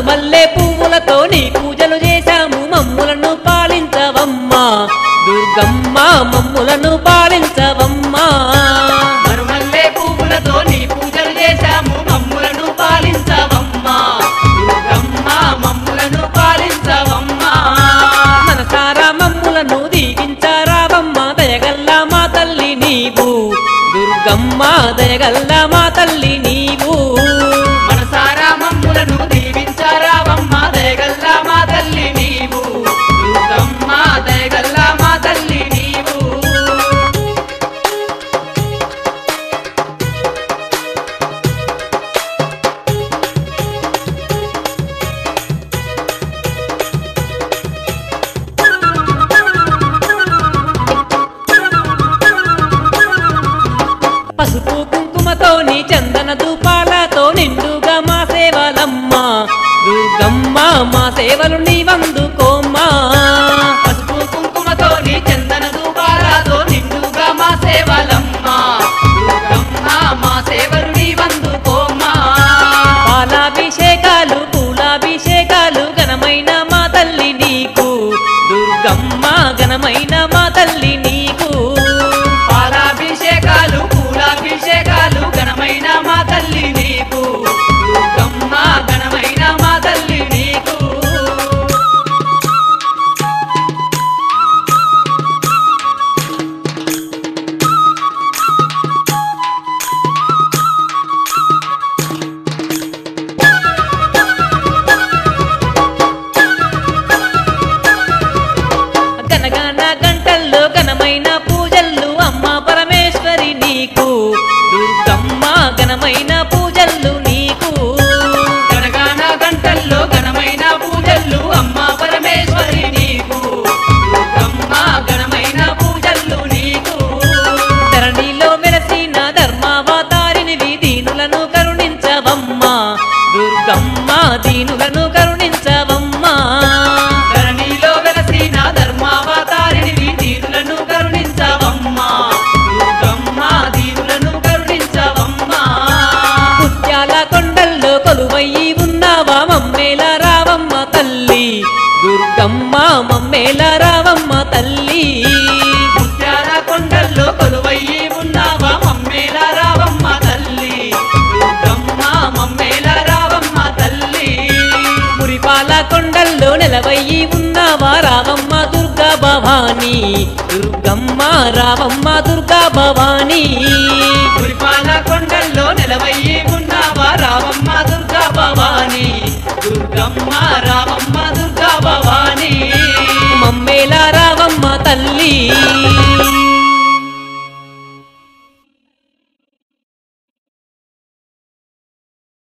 మరుమల్లే పువ్వులతో నీ పూజలు చేశాము మమ్ములను పాలించవమ్మా దుర్గమ్మ మమ్ములను పాలించవమ్మా మరుమల్లే పువ్వులతో నీ పూజలు చేశాము మమ్ములను పాలించవమ్మా దుర్గమ్మ మమ్ములను పాలించవమ్మా మనసారా మమ్ములను దీవించారావమ్మ దయగల్ల మా తల్లి నీవు దుర్గమ్మ దయగల్ల మా తల్లి నీవు మనసారా మమ్ములను దీవించారావమ్మ దయగల్ల మా తల్లి నీవు దుర్గమ్మ దయగల్ల మా తల్లి నీవు పసుపు కుంకుమతో నీ చందన ధూపాలతో నిండుగా మా సేవలమ్మ దుర్గమ్మ మా సేవలు నీవందుకోమ్మా పసుపు కుంకుమతో నీ చందన దూపాలతో నిండుగా మా సేవలమ్మ దుర్గమ్మ మా సేవలు నీవందుకోమ్మా పాలాభిషేకాలు పూలాభిషేకాలు ఘనమైన మా తల్లి నీకు దుర్గమ్మ ఘనమైన మా తల్లి నీకు పాలాభిషేకాలు పూలాభిషేకాలు ఘనమైన మా తల్లి నీకు దుర్గమ్మ ఘనమైన మా తల్లి నీకు గనగాన గంటల్లో ఘనమైన పూజల్లు అమ్మ పరమేశ్వరి నీకు దుర్గమ్మ ఘనమైన పూజల్లు నీకు గణగాన గంటల్లో ఘనమైన పూజలు అమ్మ పరమేశ్వరి నీకు దుర్గమ్మ ఘనమైన పూజలు నీకు ధరణిలో వెలసిన ధర్మావతారినివి దీనులను కరుణించవమ్మా దుర్గమ్మ దీనులను కరుణించవమ్మా ధరణిలో వెలసిన ధర్మావతారిణివి దీనులను కరుణించవమ్మా దుర్గమ్మ దీనులను కరుణించవమ్మా ముత్యాల కొండల్లో కొలువయ్యి ఉన్నావా మమ్మేల రావమ్మ తల్లి దుర్గమ్మ మమ్మేల రావమ్మ తల్లి ముత్యాల కొండల్లో కొలువయ్యి ఉన్నావా మమ్మేల రావమ్మ తల్లి దుర్గమ్మ మమ్మేల రావమ్మ తల్లి మురిపాల కొండల్లో నెలవయ్యి ఉన్నావా రావమ్మ దుర్గా భవానీ దుర్గమ్మ రావమ్మ దుర్గా భవానీ గురిపాల కొండల్లో నిలవయ్యి ఉన్నావా రావమ్మ దుర్గా భవాని దుర్గమ్మ రావమ్మ దుర్గా భవాని మమ్మేల రావమ్మ తల్లి